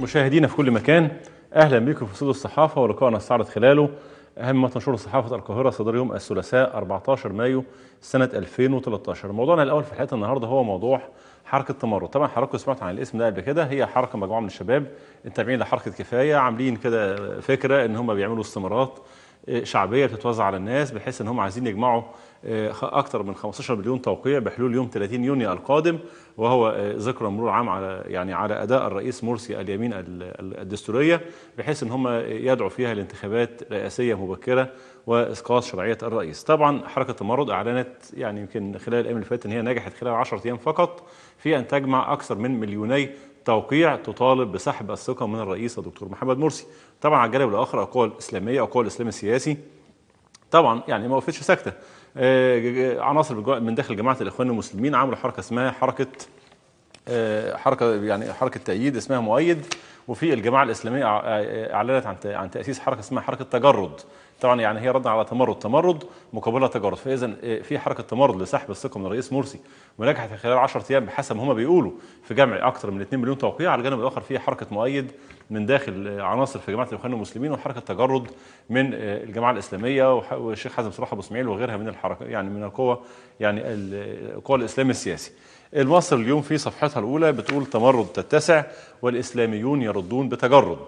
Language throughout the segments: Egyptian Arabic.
مشاهدينا في كل مكان اهلا بكم في استوديو الصحافه ولقاء نستعرض خلاله اهم ما تنشره صحافه القاهره صدر يوم الثلاثاء 14 مايو سنه 2013 موضوعنا الاول في حلقه النهارده هو موضوع حركه تمرد طبعا حضراتكم سمعتوا عن الاسم ده قبل كده هي حركه مجموعه من الشباب التابعين لحركه كفايه عاملين كده فكره ان هم بيعملوا استمارات شعبيه بتتوزع على الناس بحيث ان هم عايزين يجمعوا اكثر من 15 مليون توقيع بحلول يوم 30 يونيو القادم وهو ذكرى مرور عام على يعني على اداء الرئيس مرسي اليمين الدستوريه بحيث ان هم يدعوا فيها لانتخابات رئاسيه مبكره واسقاط شرعيه الرئيس. طبعا حركه تمرد اعلنت يعني يمكن خلال الايام اللي فاتت ان هي نجحت خلال 10 ايام فقط في ان تجمع اكثر من مليوني توقيع تطالب بسحب الثقه من الرئيس الدكتور محمد مرسي. طبعا على الجانب الاخر القوى الاسلاميه او القوى الاسلام السياسي طبعا يعني ما وقفتش ساكته عناصر من داخل جماعه الاخوان المسلمين عملوا حركه اسمها حركه حركه يعني حركه تأييد اسمها مؤيد وفي الجماعه الاسلاميه اعلنت عن عن تاسيس حركه اسمها حركه تجرد طبعا يعني هي رد على تمرد تمرد مقابله تجرد فاذا في حركه تمرد لسحب الثقه من الرئيس مرسي ونجحت خلال 10 ايام بحسب ما هم بيقولوا في جمع اكثر من 2 مليون توقيع على الجانب الاخر في حركه مؤيد من داخل عناصر في جماعه الاخوان المسلمين وحركه تجرد من الجماعه الاسلاميه والشيخ حازم صلاح ابو اسماعيل وغيرها من الحركه يعني من القوى يعني القوى الاسلام السياسي. المصر اليوم في صفحتها الاولى بتقول تمرد تتسع والاسلاميون يردون بتجرد.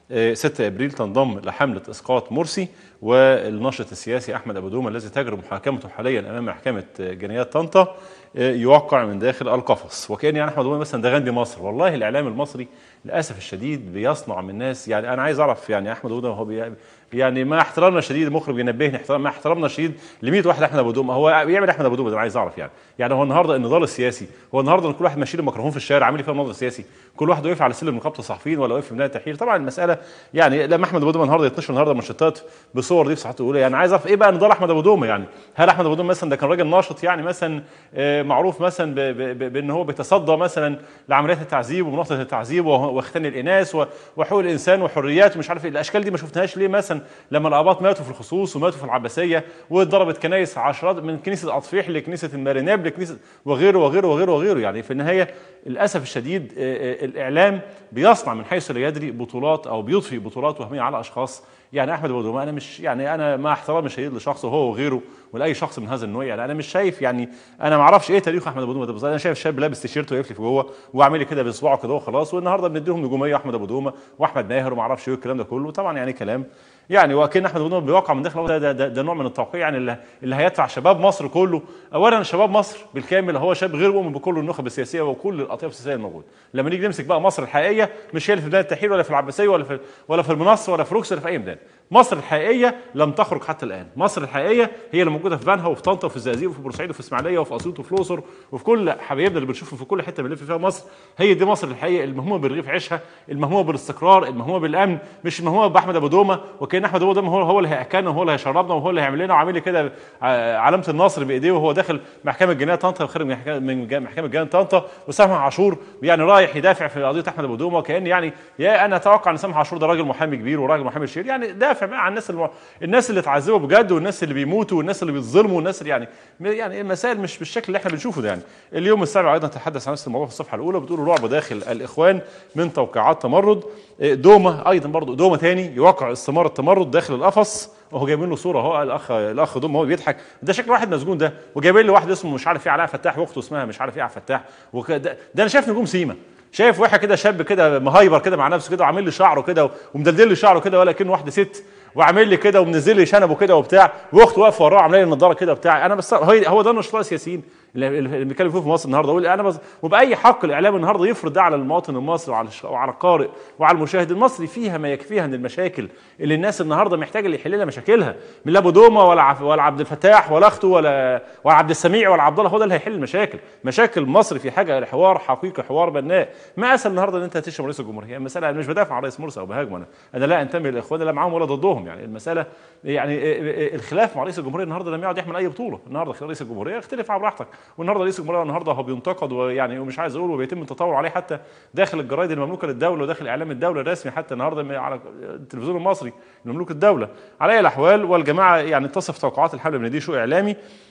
6 ابريل تنضم لحمله اسقاط مرسي والناشط السياسي احمد ابو دومه الذي تجري محاكمته حاليا امام محكمه جنايات طنطا يوقع من داخل القفص وكان يعني احمد دومه مثلا ده غاندي مصر والله الاعلام المصري للاسف الشديد بيصنع من الناس يعني انا عايز اعرف يعني احمد ابو دومه هو بي يعني ما احترامنا الشديد المخرج بينبهني احترام ما احترامنا الشديد ل 100 واحد احمد ابو دومه هو بيعمل احمد ابو دومه ده انا عايز اعرف يعني يعني هو النهارده النضال السياسي هو النهارده ان كل واحد ماشي له ميكروفون في الشارع عامل فيها النضال السياسي كل واحد واقف على سلم نقابه الصحفيين ولا واقف في ميدان التحرير طبعا المساله يعني لما احمد ابو دومه النهارده يتنشر النهارده منشطات بصور دي في صحته الاولى يعني عايز اعرف ايه بقى نضال احمد ابو دومه يعني هل احمد ابو دومه مثلا ده كان راجل ناشط يعني مثلا معروف مثلا بان هو بيتصدى مثلا لعمليات التعذيب ومناطق التعذيب واختان الاناث وحقوق الانسان وحريات ومش عارف الاشكال دي ما شفناهاش ليه مثلا لما الاباط ماتوا في الخصوص وماتوا في العباسيه واتضربت كنايس عشرات من كنيسه اطفيح لكنيسه الماريناب لكنيسه وغيره وغيره وغيره وغيره يعني في النهايه للاسف الشديد الاعلام بيصنع من حيث لا يدري بطولات او بيضفي بطولات وهميه على اشخاص يعني احمد ابو دومه انا مش يعني انا مع احترامي الشديد لشخصه هو وغيره ولاي شخص من هذا النوع يعني انا مش شايف يعني انا ما اعرفش ايه تاريخ احمد ابو دومه ده انا شايف شاب لابس تيشيرت ويقف لي في جوه وعامل لي كده باصبعه كده وخلاص والنهارده بنديهم نجوميه احمد ابو دومه واحمد ماهر وما اعرفش ايه الكلام ده كله طبعا يعني كلام يعني وكان احمد ابو دومه بيوقع من داخل ده, ده, ده نوع من التوقيع يعني اللي, اللي هيدفع شباب مصر كله اولا شباب مصر بالكامل هو شاب غير مؤمن بكل النخب السياسيه وكل الاطياف السياسيه الموجوده لما نيجي نمسك بقى مصر الحقيقيه مش هي اللي في ميدان التحرير ولا في العباسيه ولا في ولا في المنصه ولا في روكس ولا في اي ميدان مصر الحقيقيه لم تخرج حتى الان مصر الحقيقيه هي اللي موجوده في بنها وفي طنطا وفي الزقازيق وفي بورسعيد وفي اسماعيليه وفي اسيوط وفي الاقصر وفي كل حبايبنا اللي بنشوفهم في كل حته بنلف فيها مصر هي دي مصر الحقيقيه المهمومه برغيف عيشها المهمومه بالاستقرار المهمومه بالامن مش المهمومه باحمد ابو دومه وكان احمد ابو دومه هو هو اللي هياكلنا وهو اللي هيشربنا وهو اللي هيعمل لنا وعامل لي كده علامه النصر بايديه وهو داخل محكمه جنايه طنطا خارج من محكمه جنايه طنطا وسامح عاشور يعني رايح يدافع في قضيه احمد ابو دومه وكان يعني يا انا اتوقع ان سامح عاشور ده راجل محامي كبير وراجل محامي شهير يعني دافع بقى عن الناس الم... الناس اللي اتعذبوا بجد والناس اللي بيموتوا والناس اللي بيتظلموا والناس اللي يعني يعني المسائل مش بالشكل اللي احنا بنشوفه ده يعني اليوم السابع ايضا تحدث عن نفس الموضوع في الصفحه الاولى بتقول رعب داخل الاخوان من توقيعات تمرد دومه ايضا برضه دومه تاني يوقع استمار التمرد داخل القفص وهو جايبين له صوره اهو الاخ الاخ دوم هو بيضحك ده شكل واحد مسجون ده وجايبين له واحد اسمه مش عارف ايه علاء فتاح واخته اسمها مش عارف ايه علاء فتاح وده ده انا شايف نجوم سيما شايف واحد كده شاب كده مهايبر كده مع نفسه كده وعامل لي شعره كده ومدلدل لي شعره كده ولا كأنه واحده ست وعامل لي كده ومنزل لي شنبه كده وبتاع واخته واقفه وراه عامله لي النضاره كده وبتاع انا بس هو هو ده النشطاء السياسيين اللي بنتكلم فيه في مصر النهارده اقول انا بس وباي حق الاعلام النهارده يفرض ده على المواطن المصري وعلى وعلى القارئ وعلى المشاهد المصري فيها ما يكفيها من المشاكل اللي الناس النهارده محتاجه اللي يحل لها مشاكلها من لا ابو دومه ولا عف ولا عبد الفتاح ولا اخته ولا ولا عبد السميع ولا عبد الله هو ده اللي هيحل المشاكل مشاكل مصر في حاجه لحوار حقيقي حوار بناء ما اسهل النهارده ان انت تشتم رئيس الجمهوريه المساله انا مش بدافع عن رئيس مرسي او بهاجمه انا انا لا انتمي للاخوان لا معاهم ولا ضدهم يعني المساله يعني الخلاف مع رئيس الجمهوريه النهارده لم يعد يحمل اي بطوله النهارده رئيس الجمهوريه اختلف على براحتك والنهارده رئيس الجمهوريه النهارده هو بينتقد ويعني ومش عايز اقول وبيتم التطاول عليه حتى داخل الجرايد المملوكه للدوله وداخل اعلام الدوله الرسمي حتى النهارده على التلفزيون المصري المملوك الدوله على اي الاحوال والجماعه يعني تصف توقعات الحمله من دي شو اعلامي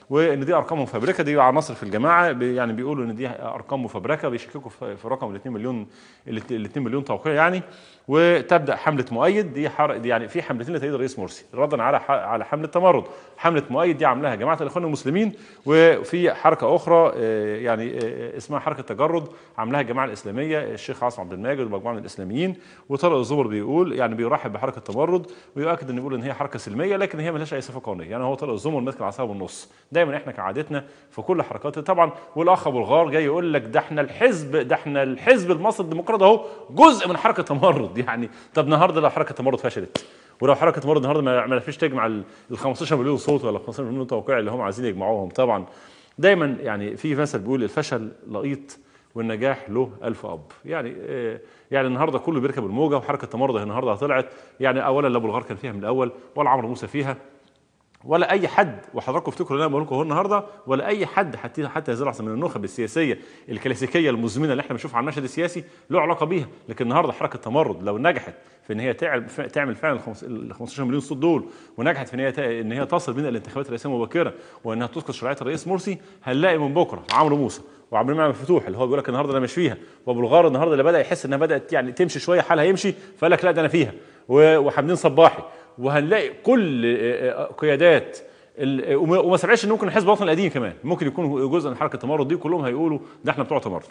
وان دي ارقام مفبركه دي عناصر في الجماعه بي- يعني بيقولوا ان دي ارقام مفبركه بيشككوا في في رقم ال 2 مليون ال 2 مليون توقيع يعني وتبدا حمله مؤيد دي, حر... دي يعني في حملتين لتأييد الرئيس مرسي ردا على ح... على حمله تمرد حمله مؤيد دي عاملاها جماعه الاخوان المسلمين وفي حركه اخرى آه، يعني آه، اسمها حركه تجرد عاملاها الجماعه الاسلاميه الشيخ عاصم عبد الماجد ومجموعه من الاسلاميين وطارق الزبر بيقول يعني بيرحب بحركه تمرد ويؤكد ان بيقول ان هي حركه سلميه لكن هي ملهاش اي صفه قانونيه يعني هو طارق الزبر ماسك العصا بالنص دايما احنا كعادتنا في كل حركات طبعا والاخ ابو الغار جاي يقول لك ده احنا الحزب ده احنا الحزب المصري الديمقراطي اهو جزء من حركه تمرد يعني طب النهارده لو حركه تمرد فشلت ولو حركه تمرد النهارده ما ما فيش تجمع ال ال 15 مليون صوت ولا 15 مليون توقيع اللي هم عايزين يجمعوهم طبعا دايما يعني في مثل بيقول الفشل لقيط والنجاح له ألف أب يعني آه، يعني النهارده كله بيركب الموجه وحركه تمرد النهارده طلعت يعني اولا لا ابو الغار كان فيها من الاول ولا عمرو موسى فيها ولا اي حد وحضراتكم افتكروا اللي انا بقول لكم هو النهارده ولا اي حد حتى حتى هذه اللحظه من النخب السياسيه الكلاسيكيه المزمنه اللي احنا بنشوفها على المشهد السياسي له علاقه بيها لكن النهارده حركه تمرد لو نجحت في ان هي تعمل تعمل فعلا ال 15 مليون صوت دول ونجحت في ان هي ت- ان هي تصل بين الانتخابات الرئاسيه المبكره وانها تسقط شرعيه الرئيس مرسي هنلاقي من بكره عمرو موسى وعبد المنعم الفتوح اللي هو بيقول لك النهارده انا مش فيها وابو الغار النهارده اللي بدا يحس انها بدات يعني تمشي شويه حالها يمشي فقال لك لا ده انا فيها و- وحمدين صباحي وهنلاقي كل آه، آه، قيادات ال- وما وما سمعش ان ممكن الحزب الوطني القديم كمان ممكن يكونوا جزء من حركه التمرد دي كلهم هيقولوا ده احنا بتوع تمرد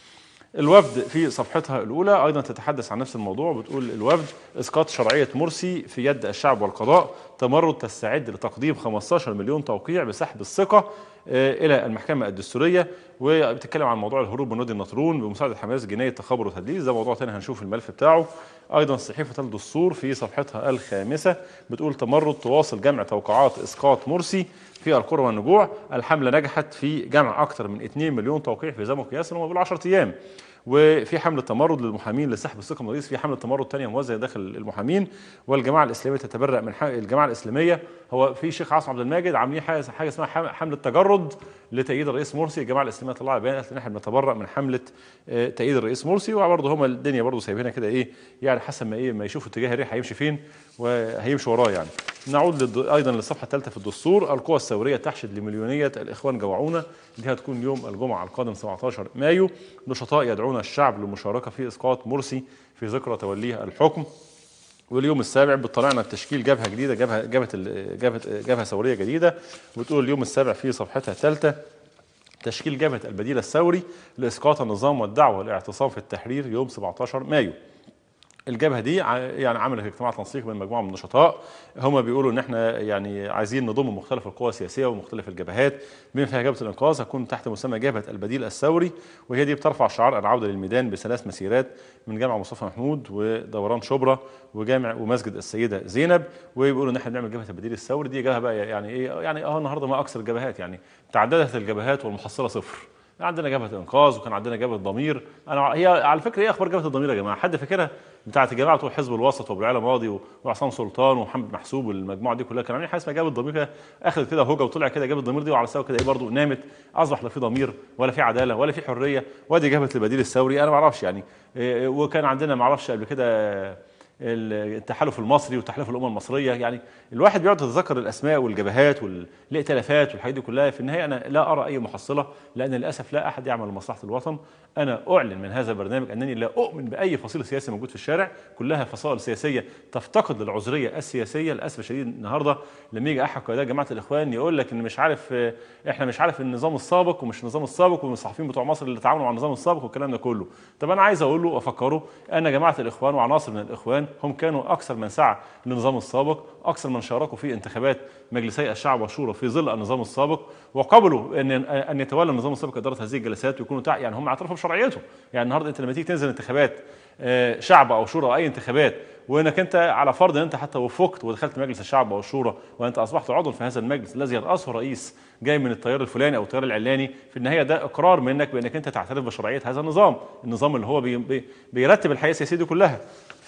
الوفد في صفحتها الاولى ايضا تتحدث عن نفس الموضوع بتقول الوفد اسقاط شرعيه مرسي في يد الشعب والقضاء تمرد تستعد لتقديم 15 مليون توقيع بسحب الثقه آه، الى المحكمه الدستوريه وبتتكلم عن موضوع الهروب من وادي النطرون بمساعده حماس جنايه تخابر وتدليس ده موضوع تاني هنشوف الملف بتاعه ايضا صحيفه الدستور في صفحتها الخامسه بتقول تمرد تواصل جمع توقعات اسقاط مرسي في القرى والنجوع الحمله نجحت في جمع اكثر من 2 مليون توقيع في زمن قياسي هم بيقولوا 10 ايام وفي حمله تمرد للمحامين لسحب الثقه من الرئيس في حمله تمرد ثانيه موزعه داخل المحامين والجماعه الاسلاميه تتبرأ من ح- الجماعه الاسلاميه هو في شيخ عاصم عبد الماجد عاملين حاجه حاجه اسمها حم- حمله تجرد لتأييد الرئيس مرسي الجماعه الاسلاميه طلعت بيان قالت ان احنا بنتبرأ من حمله آه، تأييد الرئيس مرسي وبرضه هم الدنيا برضه سايبينها كده ايه يعني حسب ما ايه ما يشوفوا اتجاه الريح هيمشي فين وهيمشي وراه يعني نعود للد... ايضا للصفحه الثالثه في الدستور القوى الثوريه تحشد لمليونيه الاخوان جوعونا دي هتكون يوم الجمعه القادم 17 مايو نشطاء يدعون الشعب للمشاركه في اسقاط مرسي في ذكرى توليه الحكم واليوم السابع بتطلعنا بتشكيل جبهه جديده جبهه جبهه ال- جبهه جبهه ثوريه جديده وتقول اليوم السابع في صفحتها الثالثه تشكيل جبهه البديل الثوري لاسقاط النظام والدعوه والاعتصام في التحرير يوم 17 مايو الجبهه دي ع- يعني عملت اجتماع تنسيق بين مجموعه من النشطاء هم بيقولوا ان احنا يعني عايزين نضم مختلف القوى السياسيه ومختلف الجبهات بما فيها جبهه الانقاذ هتكون تحت مسمى جبهه البديل الثوري وهي دي بترفع شعار العوده للميدان بثلاث مسيرات من جامع مصطفى محمود ودوران شبرا وجامع ومسجد السيده زينب وبيقولوا ان احنا بنعمل جبهه البديل الثوري دي جبهه بقى يعني ايه يعني اه النهارده ما اكثر الجبهات يعني تعددت الجبهات والمحصله صفر عندنا جبهه انقاذ وكان عندنا جبهه ضمير انا هي على فكره ايه اخبار جبهه الضمير يا جماعه حد فاكرها بتاعت الجماعه بتوع حزب الوسط وابو العلا ماضي و- وعصام سلطان ومحمد محسوب والمجموعه دي كلها كانوا عاملين حاجه اسمها جبهه ضمير كده اخذت كده هوجه وطلع كده جبهه الضمير دي وعلى سوا كده ايه برضه نامت اصبح لا في ضمير ولا في عداله ولا في حريه وادي جبهه البديل الثوري انا ما اعرفش يعني إيه، وكان عندنا ما اعرفش قبل كده التحالف المصري وتحالف الامم المصريه يعني الواحد بيقعد يتذكر الاسماء والجبهات والائتلافات والحاجات دي كلها في النهايه انا لا ارى اي محصله لان للاسف لا احد يعمل لمصلحه الوطن انا اعلن من هذا البرنامج انني لا اؤمن باي فصيل سياسي موجود في الشارع كلها فصائل سياسيه تفتقد للعذريه السياسيه للاسف الشديد النهارده لما يجي احد قيادات جماعه الاخوان يقول لك ان مش عارف آه، احنا مش عارف النظام السابق ومش النظام السابق والصحفيين بتوع مصر اللي تعاونوا مع النظام السابق والكلام ده كله طب انا عايز اقول له وافكره ان جماعه الاخوان وعناصر من الاخوان هم كانوا اكثر من سعى للنظام السابق اكثر من شاركوا في انتخابات مجلسي الشعب والشورى في ظل النظام السابق وقبلوا ان ان يتولى النظام السابق اداره هذه الجلسات ويكونوا تع... يعني هم اعترفوا بشرعيته يعني النهارده انت لما تيجي تنزل انتخابات آه، شعب او شورى او اي انتخابات وانك انت على فرض ان انت حتى وفقت ودخلت مجلس الشعب او الشورى وانت اصبحت عضو في هذا المجلس الذي يرأسه رئيس جاي من التيار الفلاني او التيار العلاني في النهايه ده اقرار منك بانك انت تعترف بشرعيه هذا النظام النظام اللي هو بي بي بيرتب الحياه السياسيه دي كلها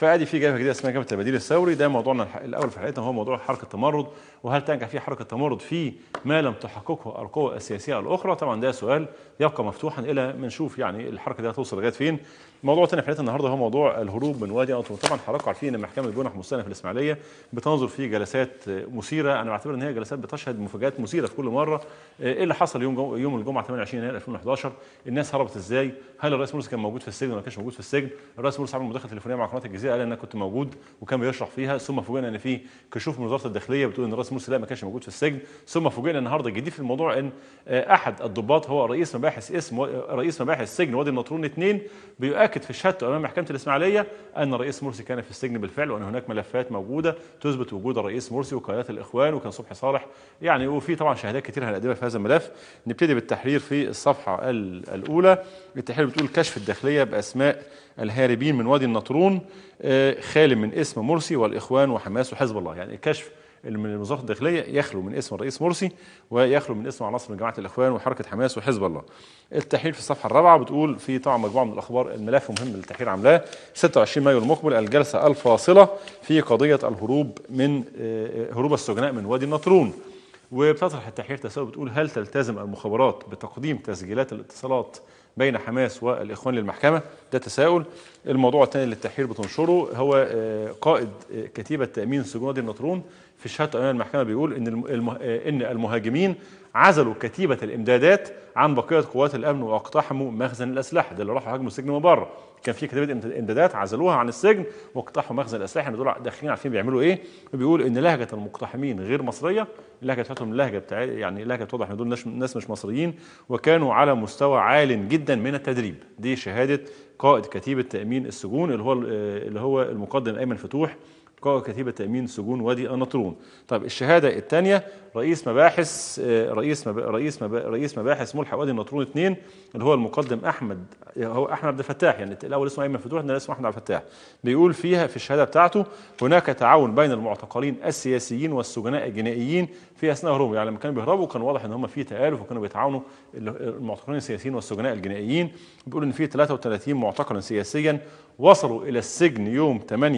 فادي في جبهه جديده اسمها جبهه البديل الثوري ده موضوعنا الح- الاول في حلقتنا هو موضوع حركه التمرد وهل تنجح في حركه التمرد في ما لم تحققه القوى السياسيه الاخرى طبعا ده سؤال يبقى مفتوحا الى ما نشوف يعني الحركه دي هتوصل لغايه فين موضوع تاني في حلقتنا النهارده هو موضوع الهروب من وادي انطون طبعا حضراتكم عارفين ان محكمه جنح مستنى في الاسماعيليه بتنظر في جلسات مثيره انا بعتبر ان هي جلسات بتشهد مفاجات مثيره في كل مره ايه اللي حصل يوم جو يوم الجمعه 28 يناير 2011 الناس هربت ازاي هل الرئيس مرسي كان موجود في السجن ولا ما كانش موجود في السجن الرئيس مرسي عمل مداخله تليفونيه مع قناه الجزيره قال ان انا كنت موجود وكان بيشرح فيها ثم فوجئنا ان في كشوف من وزاره الداخليه بتقول ان الرئيس مرسي لا ما كانش موجود في السجن ثم فوجئنا النهارده الجديد في الموضوع ان آه، احد الضباط هو رئيس مباحث اسم رئيس مباحث سجن وادي النطرون اثنين بيؤكد في شهادته امام محكمه الاسماعيليه ان الرئيس مرسي كان في السجن بالفعل وان هناك ملفات موجوده تثبت وجود الرئيس مرسي وقيادات الاخوان وكان صبحي صالح يعني وفي طبعا شهادات كتير هنقدمها في هذا الملف نبتدي بالتحرير في الصفحه ال- الاولى التحرير بتقول كشف الداخليه باسماء الهاربين من وادي النطرون آه، خالي من اسم مرسي والاخوان وحماس وحزب الله يعني الكشف اللي من وزاره الداخليه يخلو من اسم الرئيس مرسي ويخلو من اسم عناصر من جماعه الاخوان وحركه حماس وحزب الله. التحرير في الصفحه الرابعه بتقول في طبعا مجموعه من الاخبار الملف مهم اللي التحرير عاملاه 26 مايو المقبل الجلسه الفاصله في قضيه الهروب من آه، هروب السجناء من وادي النطرون. وبتطرح التحرير تساؤل بتقول هل تلتزم المخابرات بتقديم تسجيلات الاتصالات بين حماس والاخوان للمحكمه ده تساؤل الموضوع الثاني اللي التحرير بتنشره هو آه، قائد آه، كتيبه تامين سجون وادي النطرون في شهادته امام المحكمه بيقول ان الم- الم- آه، ان المهاجمين عزلوا كتيبه الامدادات عن بقيه قوات الامن واقتحموا مخزن الاسلحه ده اللي راحوا هاجموا السجن من بره كان في كتيبه امد- امدادات عزلوها عن السجن واقتحموا مخزن الاسلحه يعني دول داخلين عارفين بيعملوا ايه بيقول ان لهجه المقتحمين غير مصريه اللهجه بتاعتهم اللهجه بتاع يعني لهجه توضح ان دول ناس- ناس مش مصريين وكانوا على مستوى عال جدا من التدريب دي شهاده قائد كتيبه تامين السجون اللي هو اللي هو المقدم ايمن فتوح قائد كتيبة تأمين سجون وادي النطرون. طيب الشهادة الثانية رئيس مباحث آه، رئيس مب... رئيس مب... رئيس مباحث ملحق وادي النطرون اثنين اللي هو المقدم أحمد هو أحمد عبد الفتاح يعني الأول اسمه أيمن فتوح ده اسمه أحمد عبد الفتاح. بيقول فيها في الشهادة بتاعته هناك تعاون بين المعتقلين السياسيين والسجناء الجنائيين في أثناء هروبهم يعني لما كانوا بيهربوا كان واضح إن هم في تآلف وكانوا بيتعاونوا المعتقلين السياسيين والسجناء الجنائيين بيقول إن في 33 معتقلا سياسيا وصلوا إلى السجن يوم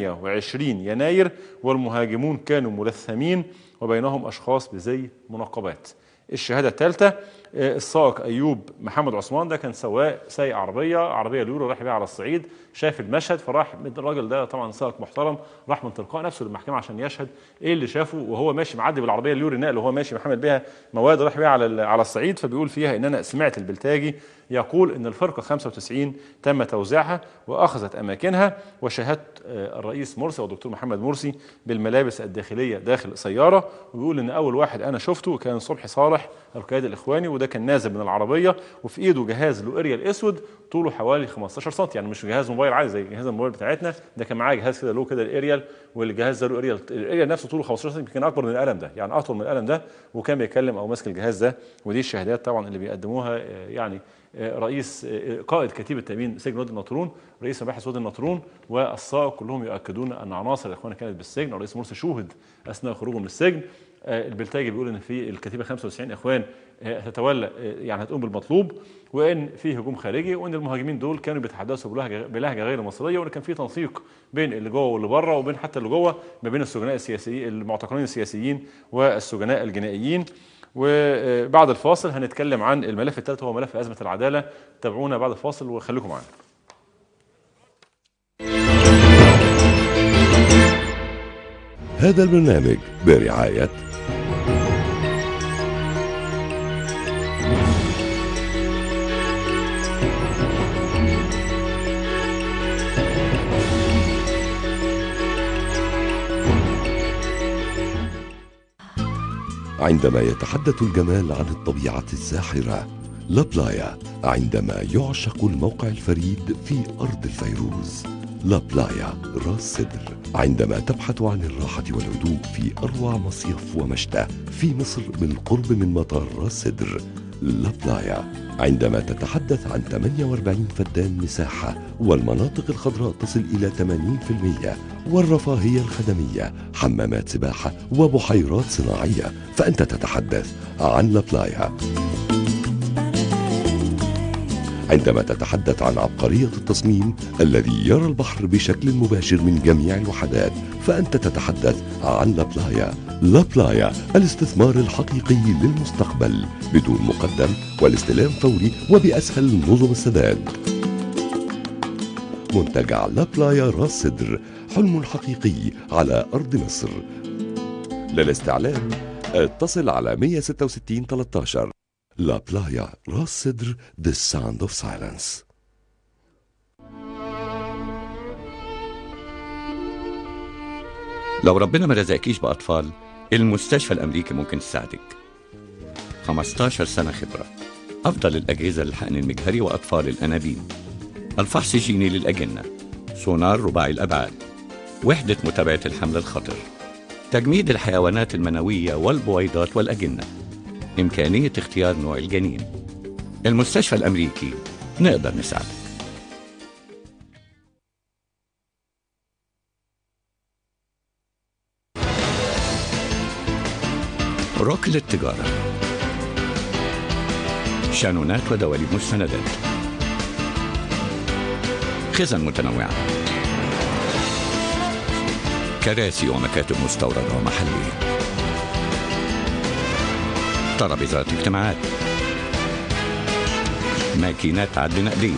28 يناير والمهاجمون كانوا ملثمين وبينهم أشخاص بزي منقبات الشهادة الثالثة آه، السائق أيوب محمد عثمان ده كان سواق سايق عربية عربية اليورو رايح بيها على الصعيد شاف المشهد فراح الراجل ده طبعا سائق محترم راح من تلقاء نفسه للمحكمة عشان يشهد ايه اللي شافه وهو ماشي معدي بالعربية اليوري نقل وهو ماشي محمل بيها مواد رايح بيها على ال- على الصعيد فبيقول فيها ان انا سمعت البلتاجي يقول ان الفرقة 95 تم توزيعها واخذت اماكنها وشاهدت آه، الرئيس مرسي والدكتور محمد مرسي بالملابس الداخليه داخل سياره وبيقول ان اول واحد انا شفته كان صبحي صالح القيادي الاخواني وده كان نازل من العربيه وفي ايده جهاز له اريال اسود طوله حوالي 15 سم يعني مش جهاز موبايل عادي زي جهاز الموبايل بتاعتنا ده كان معاه جهاز كده له كده الاريال والجهاز ده له اريال الاريال نفسه طوله 15 سم يمكن اكبر من القلم ده يعني اطول من القلم ده وكان بيتكلم او ماسك الجهاز ده ودي الشهادات طبعا اللي بيقدموها آه، يعني آه، رئيس آه، قائد كتيبه تامين سجن وادي النطرون رئيس مباحث وادي النطرون والسائق كلهم يؤكدون ان عناصر الاخوان كانت بالسجن والرئيس مرسي شوهد اثناء خروجه من السجن آه، البلتاجي بيقول ان في الكتيبه 95 اخوان آه، هتتولى آه، يعني هتقوم بالمطلوب وان في هجوم خارجي وان المهاجمين دول كانوا بيتحدثوا بلهجه بلهجه غير مصريه وان كان في تنسيق بين اللي جوه واللي بره وبين حتى اللي جوه ما بين السجناء السياسيين المعتقلين السياسيين والسجناء الجنائيين وبعد الفاصل هنتكلم عن الملف الثالث هو ملف ازمه العداله تابعونا بعد الفاصل وخليكم معانا هذا البرنامج برعاية عندما يتحدث الجمال عن الطبيعة الساحرة لابلايا عندما يعشق الموقع الفريد في أرض الفيروز لابلايا راس سدر عندما تبحث عن الراحة والهدوء في أروع مصيف ومشتى في مصر بالقرب من مطار راس سدر لابلايا عندما تتحدث عن 48 فدان مساحة والمناطق الخضراء تصل إلى 80% والرفاهية الخدمية حمامات سباحة وبحيرات صناعية فأنت تتحدث عن لابلايا عندما تتحدث عن عبقرية التصميم الذي يرى البحر بشكل مباشر من جميع الوحدات فأنت تتحدث عن لابلايا لابلايا الاستثمار الحقيقي للمستقبل بدون مقدم والاستلام فوري وبأسهل نظم السداد منتجع لابلايا راس سدر حلم حقيقي على أرض مصر للاستعلام اتصل على 166 13 لا بلايا راس سدر The Sound of Silence لو ربنا ما رزقكيش بأطفال المستشفى الأمريكي ممكن تساعدك 15 سنة خبرة أفضل الأجهزة للحقن المجهري وأطفال الأنابيب الفحص الجيني للأجنة سونار رباعي الأبعاد وحدة متابعة الحمل الخطر تجميد الحيوانات المنوية والبويضات والأجنة إمكانية اختيار نوع الجنين المستشفى الأمريكي نقدر نساعدك روك للتجارة شانونات ودواليب مستندات خزن متنوعة كراسي ومكاتب مستوردة ومحلية ترابيزات اجتماعات ماكينات عد نقدية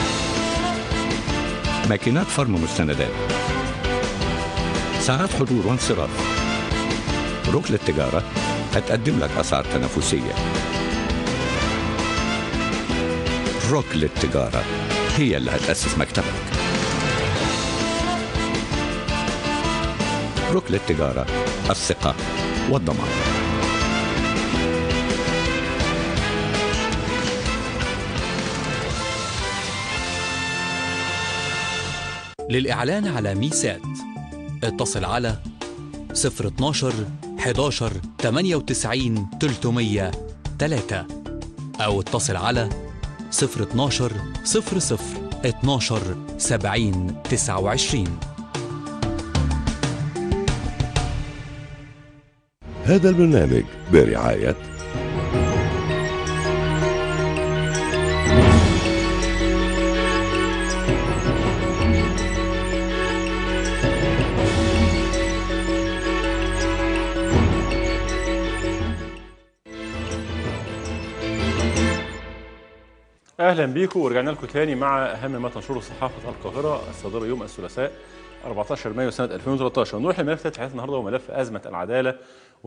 ماكينات فرم مستندات ساعات حضور وانصراف روك للتجارة هتقدم لك أسعار تنافسية روك للتجارة هي اللي هتأسس مكتبك روك للتجارة الثقة والضمان للإعلان على ميسات اتصل على 012 11 98 300 3 أو اتصل على 012 00 12 70 29 هذا البرنامج برعاية اهلا بيكم ورجعنا لكم تاني مع اهم ما تنشره صحافه القاهره الصادره يوم الثلاثاء 14 مايو سنه 2013 نروح لملف ثالث حلقه النهارده وملف ازمه العداله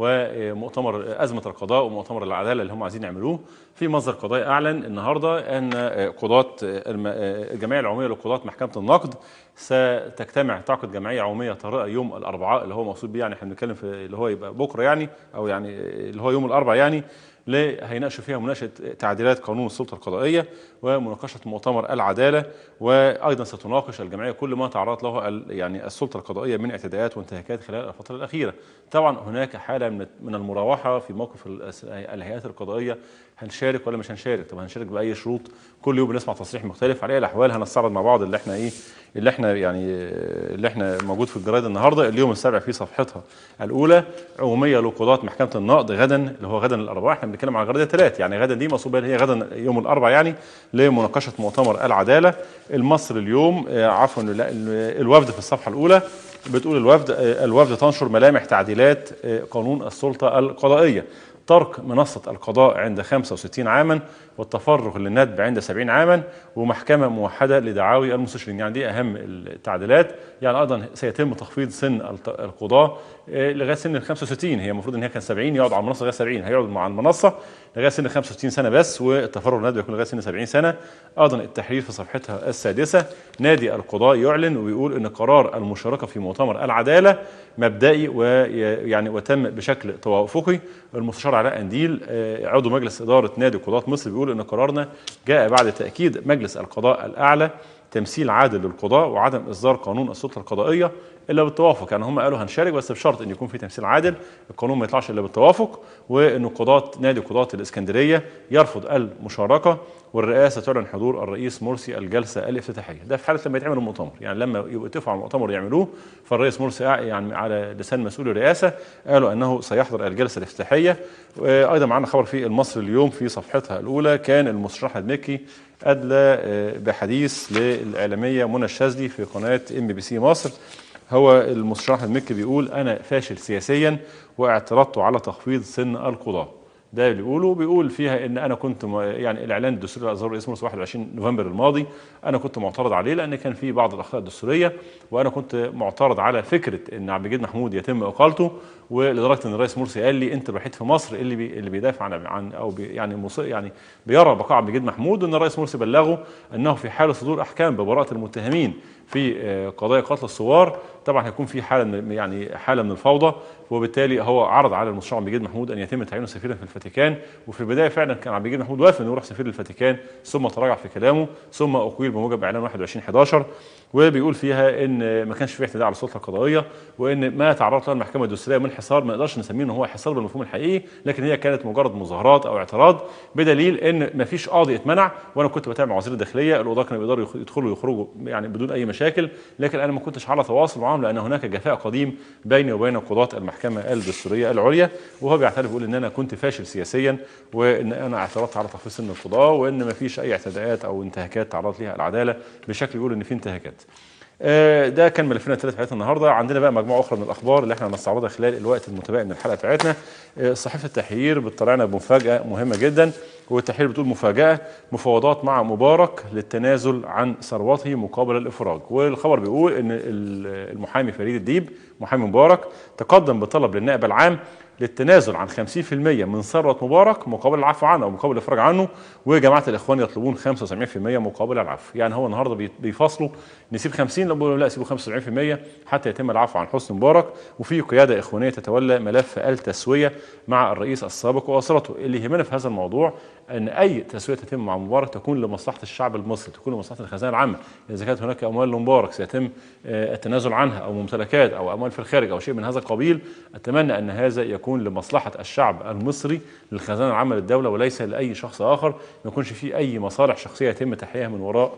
ومؤتمر ازمه القضاء ومؤتمر العداله اللي هم عايزين يعملوه في مصدر قضائي اعلن النهارده ان قضاه الم- الجمعيه العموميه لقضاه محكمه النقد ستجتمع تعقد جمعيه عموميه طارئه يوم الاربعاء اللي هو مقصود بيه يعني احنا بنتكلم في اللي هو يبقى بكره يعني او يعني اللي هو يوم الاربعاء يعني اللي هيناقشوا فيها مناقشه تعديلات قانون السلطه القضائيه ومناقشه مؤتمر العداله وايضا ستناقش الجمعيه كل ما تعرضت له ال- يعني السلطه القضائيه من اعتداءات وانتهاكات خلال الفتره الاخيره. طبعا هناك حاله من من المراوحه في موقف الأس- الهيئات القضائيه هنشارك ولا مش هنشارك؟ طب هنشارك باي شروط؟ كل يوم بنسمع تصريح مختلف على اي الاحوال هنستعرض مع بعض اللي احنا ايه اللي احنا يعني اللي احنا موجود في الجرايد النهارده اليوم السابع في صفحتها الاولى عموميه لقضاه محكمه النقد غدا اللي هو غدا الاربعاء احنا بنتكلم عن غدا الثلاث يعني غدا دي مصوبه هي غدا يوم الاربعاء يعني لمناقشه مؤتمر العداله المصري اليوم آه، عفوا لا، ال- الوفد في الصفحه الاولى بتقول الوفد آه، الوفد تنشر ملامح تعديلات آه، قانون السلطه القضائيه ترك منصة القضاء عند 65 عاما والتفرغ للندب عند 70 عاما ومحكمة موحدة لدعاوي المستشارين يعني دي أهم التعديلات يعني أيضا سيتم تخفيض سن الت- القضاة آه، لغاية سن ال 65 هي المفروض إن هي كان 70 يقعد على المنصة لغاية 70 هيقعد مع المنصة لغاية سن 65 سنة بس والتفرغ للندب يكون لغاية سن 70 سنة أيضا التحرير في صفحتها السادسة نادي القضاء يعلن ويقول إن قرار المشاركة في مؤتمر العدالة مبدئي ويعني وتم بشكل توافقي المستشار علاء انديل آه، عضو مجلس اداره نادي قضاه مصر بيقول ان قرارنا جاء بعد تاكيد مجلس القضاء الاعلى تمثيل عادل للقضاء وعدم اصدار قانون السلطه القضائيه الا بالتوافق يعني هم قالوا هنشارك بس بشرط ان يكون في تمثيل عادل القانون ما يطلعش الا بالتوافق وان قضاه نادي قضاه الاسكندريه يرفض المشاركه والرئاسه تعلن حضور الرئيس مرسي الجلسه الافتتاحيه ده في حاله لما يتعمل المؤتمر يعني لما يتفقوا على المؤتمر يعملوه فالرئيس مرسي يعني على لسان مسؤول الرئاسه قالوا انه سيحضر الجلسه الافتتاحيه ايضا معنا خبر في المصري اليوم في صفحتها الاولى كان المستشار احمد مكي ادلى بحديث للاعلاميه منى الشاذلي في قناه ام بي سي مصر هو المستشار احمد مكي بيقول انا فاشل سياسيا واعترضت على تخفيض سن القضاه ده اللي بيقوله بيقول فيها ان انا كنت م- يعني الاعلان الدستوري اللي اصدره رئيس مرسي 21 نوفمبر الماضي انا كنت معترض عليه لان كان في بعض الاخطاء الدستوريه وانا كنت معترض على فكره ان عبد المجيد محمود يتم اقالته ولدرجه ان الرئيس مرسي قال لي انت الوحيد في مصر اللي بي اللي بيدافع عن عن او بي يعني مص- يعني بيرى بقاء عبد المجيد محمود وان الرئيس مرسي بلغه انه في حال صدور احكام ببراءه المتهمين في آه، قضايا قتل الثوار طبعا هيكون في حاله من يعني حاله من الفوضى وبالتالي هو عرض على المستشار عبد المجيد محمود ان يتم تعيينه سفيرا في الفاتيكان وفي البدايه فعلا كان عبد المجيد محمود وافق انه يروح سفير للفاتيكان ثم تراجع في كلامه ثم اقيل بموجب اعلان 21 11 وبيقول فيها ان ما كانش في اعتداء على السلطه القضائيه وان ما تعرضت له المحكمه الدستوريه من حصار ما نقدرش نسميه ان هو حصار بالمفهوم الحقيقي لكن هي كانت مجرد مظاهرات او اعتراض بدليل ان ما فيش قاضي اتمنع وانا كنت بتابع مع وزير الداخليه القضاه كانوا بيقدروا يخ- يدخلوا ويخرجوا يعني بدون اي مشاكل لكن انا ما كنتش على تواصل معاهم لان هناك جفاء قديم بيني وبين قضاه المحكمه الدستوريه العليا وهو بيعترف بيقول ان انا كنت فاشل سياسيا وان انا اعترضت على تخفيض سن القضاه وان ما فيش اي اعتداءات او انتهاكات تعرضت ليها العداله بشكل يقول ان في انتهاكات. آه، ده كان ملفنا الثلاث بتاعتنا النهارده عندنا بقى مجموعه اخرى من الاخبار اللي احنا هنستعرضها خلال الوقت المتبقي من الحلقه بتاعتنا آه، صحيفه التحرير بتطلعنا بمفاجاه مهمه جدا والتحرير بتقول مفاجاه مفاوضات مع مبارك للتنازل عن ثروته مقابل الافراج والخبر بيقول ان ال- المحامي فريد الديب محامي مبارك تقدم بطلب للنائب العام للتنازل عن 50% من ثروه مبارك مقابل العفو عنه او مقابل الافراج عنه وجماعه الاخوان يطلبون 75% مقابل العفو يعني هو النهارده بي- بيفاصلوا نسيب 50 لا بيقولوا لا سيبوا 75% حتى يتم العفو عن حسني مبارك وفي قياده اخوانيه تتولى ملف التسويه مع الرئيس السابق واسرته اللي يهمنا في هذا الموضوع ان اي تسويه تتم مع مبارك تكون لمصلحه الشعب المصري تكون لمصلحه الخزانه العامه اذا كانت هناك اموال لمبارك سيتم آه، التنازل عنها او ممتلكات او اموال في الخارج او شيء من هذا القبيل اتمنى ان هذا يكون لمصلحه الشعب المصري للخزانه العامه للدوله وليس لاي شخص اخر ما يكونش فيه اي مصالح شخصيه يتم تحقيقها من وراء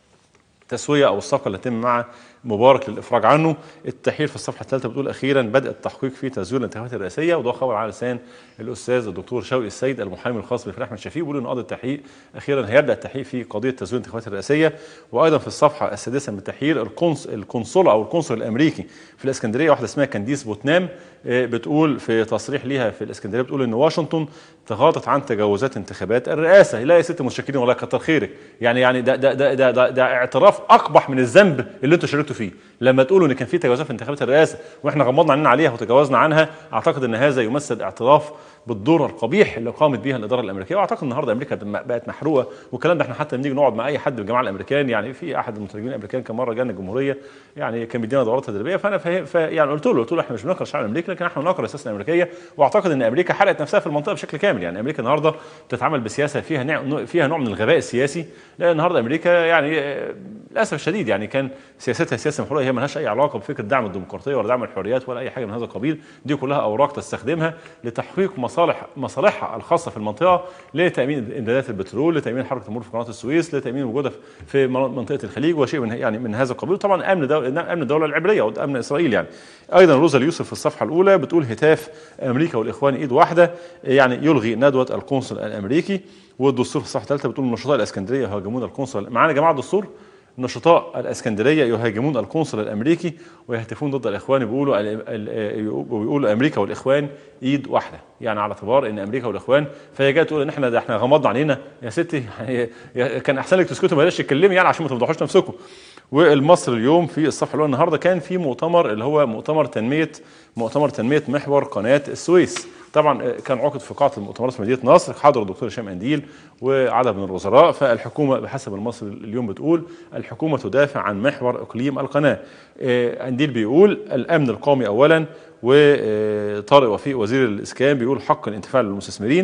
التسويه او الصفقه اللي تتم مع مبارك للافراج عنه التحرير في الصفحه الثالثه بتقول اخيرا بدا التحقيق في تزوير الانتخابات الرئاسيه وده خبر على لسان الاستاذ الدكتور شوقي السيد المحامي الخاص بفريق احمد شفيق بيقول ان قاضي التحقيق اخيرا هيبدا التحقيق في قضيه تزوير الانتخابات الرئاسيه وايضا في الصفحه السادسه من التحرير القنص القنصله او القنصل الامريكي في الاسكندريه واحده اسمها كانديس بوتنام آه، بتقول في تصريح ليها في الاسكندريه بتقول ان واشنطن تغاضت عن تجاوزات انتخابات الرئاسه لا يا ست متشكرين والله كتر خيرك يعني يعني ده ده ده ده, ده, ده اعتراف اقبح من الذنب اللي انتوا شاركتوا فيه لما تقولوا ان كان في تجاوزات في انتخابات الرئاسه واحنا غمضنا عيننا عليها وتجاوزنا عنها اعتقد ان هذا يمثل اعتراف بالدور القبيح اللي قامت به الاداره الامريكيه واعتقد النهارده امريكا بقت محروقه والكلام ده احنا حتى بنيجي نقعد مع اي حد من الجماعه الامريكان يعني في احد المترجمين الامريكان كان مره جانا الجمهوريه يعني كان بيدينا دورات تدريبيه فانا فهم ف يعني قلت له قلت له احنا مش بنكره الشعب الامريكي لكن احنا بنكره السياسه الامريكيه واعتقد ان امريكا حرقت نفسها في المنطقه بشكل كامل يعني امريكا النهارده بتتعامل بسياسه فيها نوع فيها نوع من الغباء السياسي لان النهارده امريكا يعني آه، للاسف الشديد يعني كان سياستها سياسه محروقه هي مالهاش اي علاقه بفكره دعم الديمقراطيه ولا دعم الحريات ولا اي حاجه من هذا القبيل دي كلها اوراق تستخدمها لتحقيق مصالح مصالحها الخاصه في المنطقه لتامين امدادات البترول لتامين حركه المرور في قناه السويس لتامين وجودها في منطقه الخليج وشيء من يعني من هذا القبيل طبعا امن دولة امن الدوله العبريه وامن اسرائيل يعني ايضا روزا اليوسف في الصفحه الاولى بتقول هتاف امريكا والاخوان ايد واحده يعني يلغي ندوه القنصل الامريكي والدستور في الصفحه الثالثه بتقول نشطاء الاسكندريه يهاجمون القنصل معانا يا جماعه الدستور نشطاء الاسكندريه يهاجمون القنصل الامريكي ويهتفون ضد الاخوان بيقولوا ال- ال- بيقولوا امريكا والاخوان ايد واحده يعني على اعتبار ان امريكا والاخوان فهي جايه تقول ان احنا ده احنا غمضنا علينا يا ستي يعني يا- كان احسن لك تسكتوا بلاش تتكلمي يعني عشان ما تفضحوش نفسكم والمصري اليوم في الصفحه الاولى النهارده كان في مؤتمر اللي هو مؤتمر تنميه مؤتمر تنميه محور قناه السويس طبعا كان عقد في قاعه المؤتمرات في مدينه نصر حضر الدكتور هشام انديل وعدد من الوزراء فالحكومه بحسب المصري اليوم بتقول الحكومه تدافع عن محور اقليم القناه آه، انديل بيقول الامن القومي اولا وطارق وفيق وزير الاسكان بيقول حق الانتفاع للمستثمرين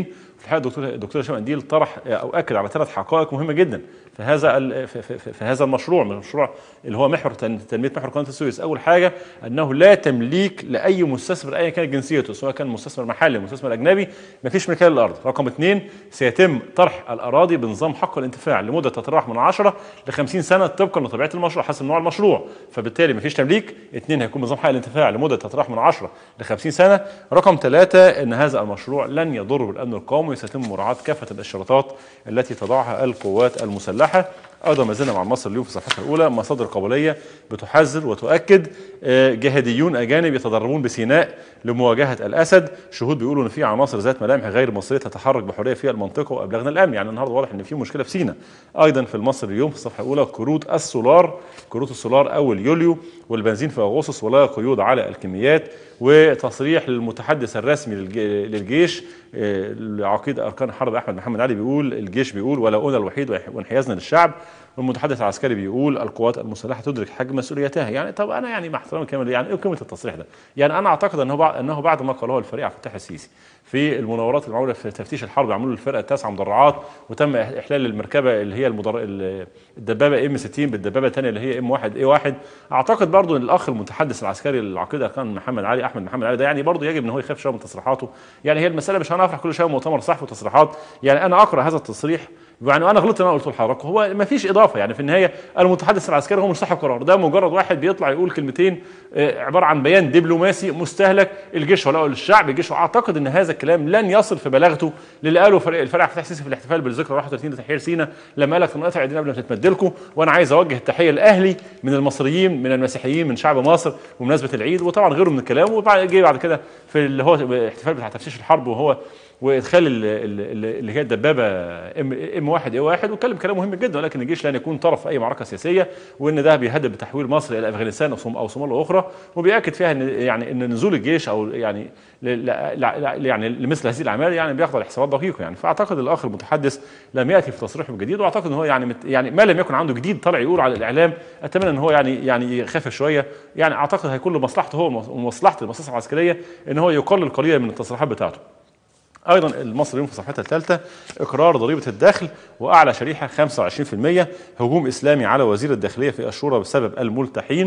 في الحقيقه الدكتور الدكتور هشام قنديل طرح او اكد على ثلاث حقائق مهمه جدا في هذا ال- في, في, في, في هذا المشروع من المشروع اللي هو محور تن- تنميه محور قناه السويس اول حاجه انه لا تمليك لاي مستثمر ايا كانت جنسيته سواء كان مستثمر محلي أو مستثمر اجنبي ما فيش ملكيه للارض رقم اثنين سيتم طرح الاراضي بنظام حق الانتفاع لمده تتراوح من 10 ل 50 سنه طبقا لطبيعه المشروع حسب نوع المشروع فبالتالي ما فيش تمليك اثنين هيكون نظام حق الانتفاع لمده تتراوح من 10 ل 50 سنه رقم ثلاثه ان هذا المشروع لن يضر بالامن القومي وسيتم مراعاه كافه الاشتراطات التي تضعها القوات المسلحه ايضا ما زلنا مع مصر اليوم في صفحتها الاولى مصادر قبليه بتحذر وتؤكد آه، جهاديون اجانب يتدربون بسيناء لمواجهه الاسد شهود بيقولوا ان في عناصر ذات ملامح غير مصريه تتحرك بحريه في المنطقه وابلغنا الامن يعني النهارده واضح ان في مشكله في سيناء ايضا في المصري اليوم في الصفحه الاولى كروت السولار كروت السولار اول يوليو والبنزين في اغسطس ولا قيود على الكميات وتصريح للمتحدث الرسمي للج- للجيش آه، لعقيد اركان الحرب احمد محمد علي بيقول الجيش بيقول ولو انا الوحيد وانحيازنا للشعب والمتحدث العسكري بيقول القوات المسلحه تدرك حجم مسؤوليتها يعني طب انا يعني مع احترامي كامل يعني ايه قيمه التصريح ده؟ يعني انا اعتقد انه بعد انه بعد ما قاله الفريق عبد الفتاح السيسي في المناورات المعموله في تفتيش الحرب عملوا الفرقه التاسعه مدرعات وتم احلال المركبه اللي هي المدر... ال- الدبابه ام 60 بالدبابه الثانيه اللي هي ام 1 اي 1 اعتقد برضو ان الاخ المتحدث العسكري العقيده كان محمد علي احمد محمد علي ده يعني برضو يجب ان هو يخاف شويه من تصريحاته يعني هي المساله مش هنفرح كل شويه مؤتمر صحفي وتصريحات يعني انا اقرا هذا التصريح يعني انا غلطت ان انا قلت لحضرتك هو ما فيش اضافه يعني في النهايه المتحدث العسكري هو مش صاحب قرار ده مجرد واحد بيطلع يقول كلمتين آه، عباره عن بيان دبلوماسي مستهلك الجيش ولاء للشعب الجيش اعتقد ان هذا الكلام لن يصل في بلاغته للي قاله فريق الفرع فتح السيسي في الاحتفال بالذكرى 31 لتحرير سيناء لما قال لك نقطع ايدينا قبل ما تتمد لكم وانا عايز اوجه التحيه لاهلي من المصريين من المسيحيين من شعب مصر بمناسبه العيد وطبعا غيره من الكلام وبعد جه بعد كده في اللي هو الاحتفال بتاع تفتيش الحرب وهو وادخال ال- ال- اللي هي الدبابه ام ام 1 اي 1 واتكلم كلام مهم جدا ولكن الجيش لن يكون طرف في اي معركه سياسيه وان ده بيهدد بتحويل مصر الى افغانستان او صوم- او صومال اخرى وبياكد فيها ان يعني ان نزول الجيش او يعني ل- ل- ل- يعني لمثل هذه الاعمال يعني بيخضع لحسابات دقيقه يعني فاعتقد الاخ المتحدث لم ياتي في تصريحه بجديد واعتقد ان هو يعني مت يعني ما لم يكن عنده جديد طلع يقول على الاعلام اتمنى ان هو يعني يعني يخفف شويه يعني اعتقد هيكون لمصلحته هو ومصلحه المؤسسه العسكريه ان هو يقلل قليلا من التصريحات بتاعته ايضا المصري اليوم في صفحتها الثالثه اقرار ضريبه الدخل واعلى شريحه 25% هجوم اسلامي على وزير الداخليه في الشورى بسبب الملتحين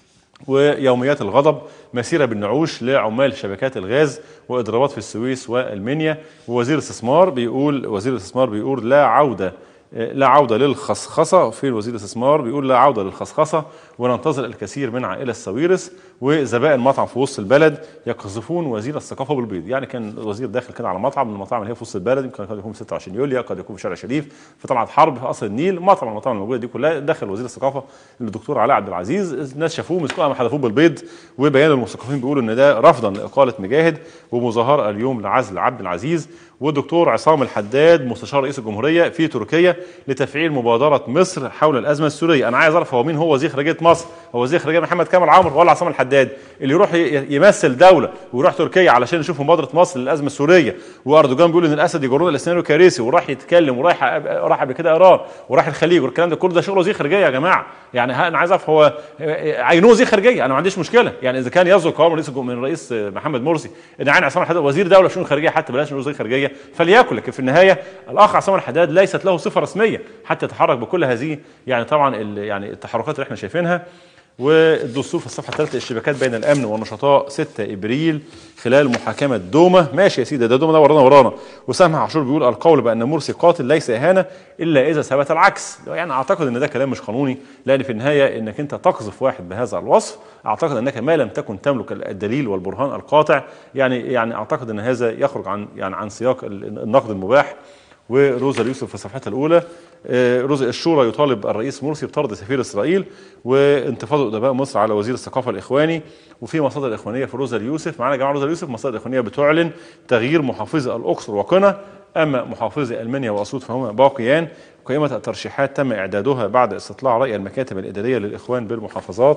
ويوميات الغضب مسيره بالنعوش لعمال شبكات الغاز واضرابات في السويس والمنيا ووزير الاستثمار بيقول وزير الاستثمار بيقول لا عوده لا عودة للخصخصة في وزير الاستثمار بيقول لا عودة للخصخصة وننتظر الكثير من عائلة الساويرس وزبائن مطعم في وسط البلد يقذفون وزير الثقافة بالبيض يعني كان الوزير داخل كده على مطعم من المطاعم اللي هي في وسط البلد يمكن قد يكون في 26 يوليو قد يكون في شارع شريف في طلعت حرب في قصر النيل مطعم من المطاعم الموجودة دي كلها دخل وزير الثقافة الدكتور علاء عبد العزيز الناس شافوه مسكوه قاموا حذفوه بالبيض وبيان المثقفين بيقولوا ان ده رفضا لإقالة مجاهد ومظاهرة اليوم لعزل عبد العزيز والدكتور عصام الحداد مستشار رئيس الجمهوريه في تركيا لتفعيل مبادره مصر حول الازمه السوريه، انا عايز اعرف هو مين هو وزير خارجيه مصر؟ هو وزير خارجيه محمد كامل عمرو ولا عصام الحداد؟ اللي يروح ي- يمثل دوله ويروح تركيا علشان يشوف مبادره مصر للازمه السوريه، واردوغان بيقول ان الاسد يجرون الى السيناريو كارثي وراح يتكلم وراح راح قبل كده ايران وراح الخليج والكلام ده كله ده شغل وزير خارجيه يا جماعه، يعني ها- انا عايز اعرف هو عينوه وزير خارجيه انا ما عنديش مشكله، يعني اذا كان يصدر قرار من رئيس الجم- من الرئيس محمد مرسي ان عين عصام الحداد وزير دوله شؤون خارجيه حتى بلاش نقول وزير خارجيه فليكن لكن في النهايه الاخ عصام الحداد ليست له صفه رسميه حتى يتحرك بكل هذه يعني طبعا ال- يعني التحركات اللي احنا شايفينها والدستور في الصفحه الثالثه الشبكات بين الامن والنشطاء 6 ابريل خلال محاكمه دومه ماشي يا سيدي ده دومه ده ورانا ورانا وسامح عاشور بيقول القول بان مرسي قاتل ليس اهانه الا اذا ثبت العكس يعني اعتقد ان ده كلام مش قانوني لان في النهايه انك انت تقذف واحد بهذا الوصف اعتقد انك ما لم تكن تملك الدليل والبرهان القاطع يعني يعني اعتقد ان هذا يخرج عن يعني عن سياق النقد المباح وروزا اليوسف في صفحتها الاولى آه، روزا الشورى يطالب الرئيس مرسي بطرد سفير اسرائيل وانتفاضه ادباء مصر على وزير الثقافه الاخواني وفي مصادر اخوانيه في روزا اليوسف معانا يا جماعه روزا اليوسف مصادر اخوانيه بتعلن تغيير محافظي الاقصر وقنا اما محافظي المنيا واسيوط فهما باقيان قائمه الترشيحات تم اعدادها بعد استطلاع راي المكاتب الاداريه للاخوان بالمحافظات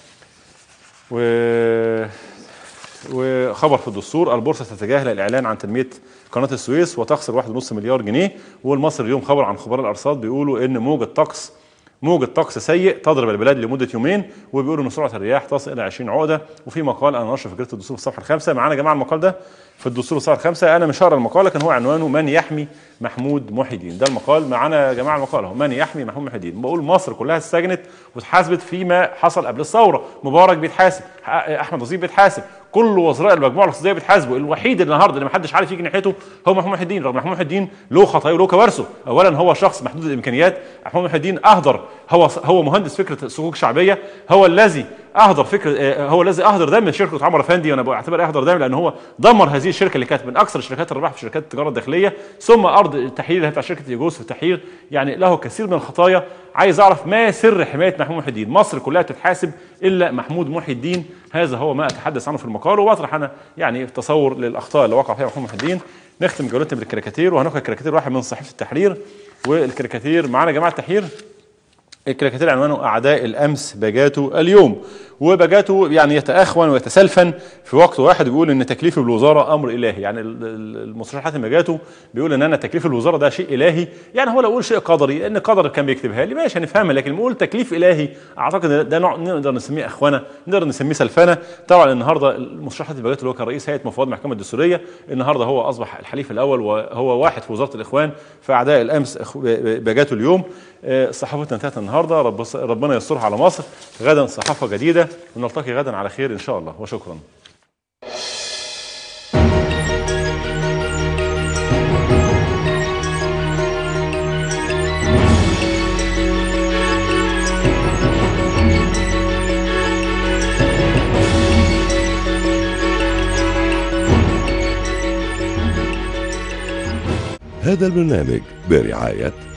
و وخبر في الدستور البورصه تتجاهل الاعلان عن تنميه قناه السويس وتخسر 1.5 مليار جنيه والمصري اليوم خبر عن خبراء الارصاد بيقولوا ان موجه طقس موجة طقس سيء تضرب البلاد لمدة يومين وبيقولوا ان سرعة الرياح تصل الى 20 عقدة وفي مقال انا نشر فكرة الدستور في الصفحة الخامسة معانا يا جماعة المقال ده في الدستور الصفحة الخامسة انا مش هقرا المقال لكن هو عنوانه من يحمي محمود محي الدين ده المقال معانا يا جماعة المقال اهو من يحمي محمود محي الدين بقول مصر كلها اتسجنت واتحاسبت فيما حصل قبل الثورة مبارك بيتحاسب احمد نظيف بيتحاسب كل وزراء المجموعه الاقتصاديه بيتحاسبوا الوحيد اللي النهارده اللي ما حدش عارف يجي ناحيته هو محمود محي الدين رغم محمود محي الدين له خطايا وله كوارثه اولا هو شخص محدود الامكانيات محمود محي الدين اهدر هو هو مهندس فكره صكوك شعبيه هو الذي اهدر فكره آه، هو الذي اهدر دم شركه عمر افندي وانا بعتبر اهدر دم لان هو دمر هذه الشركه اللي كانت من اكثر الشركات الربح في شركات التجاره الداخليه ثم ارض التحرير اللي هي بتاع شركه يجوز في التحرير يعني له كثير من الخطايا عايز اعرف ما سر حمايه محمود محي الدين مصر كلها تتحاسب الا محمود محي الدين هذا هو ما اتحدث عنه في المقال وبطرح انا يعني تصور للاخطاء اللي وقع فيها محمود محي الدين نختم جولتنا بالكاريكاتير وهناخد كاريكاتير واحد من صحيفه التحرير والكاريكاتير معانا يا جماعه التحرير الكاريكاتير عنوانه اعداء الامس بجاته اليوم وبجاته يعني يتاخون ويتسلفن في وقت واحد بيقول ان تكليفي بالوزاره امر الهي يعني ال- ال- المستشار حاتم بجاته بيقول ان انا تكليف الوزاره ده شيء الهي يعني هو لو يقول شيء قدري ان قدر كان بيكتبها لي ماشي هنفهمها لكن بيقول تكليف الهي اعتقد إن ده نوع نقدر نسميه اخوانه نقدر نسميه سلفنه طبعا النهارده المستشار حاتم بجاته اللي هو كان رئيس هيئه مفوض المحكمه الدستوريه النهارده هو اصبح الحليف الاول وهو واحد في وزاره الاخوان في اعداء الامس أخ- بجاته اليوم آه، صحافتنا انتهت النهارده رب ربنا يسترها على مصر غدا صحافه جديده ونلتقي غدا على خير ان شاء الله وشكرا هذا البرنامج برعاية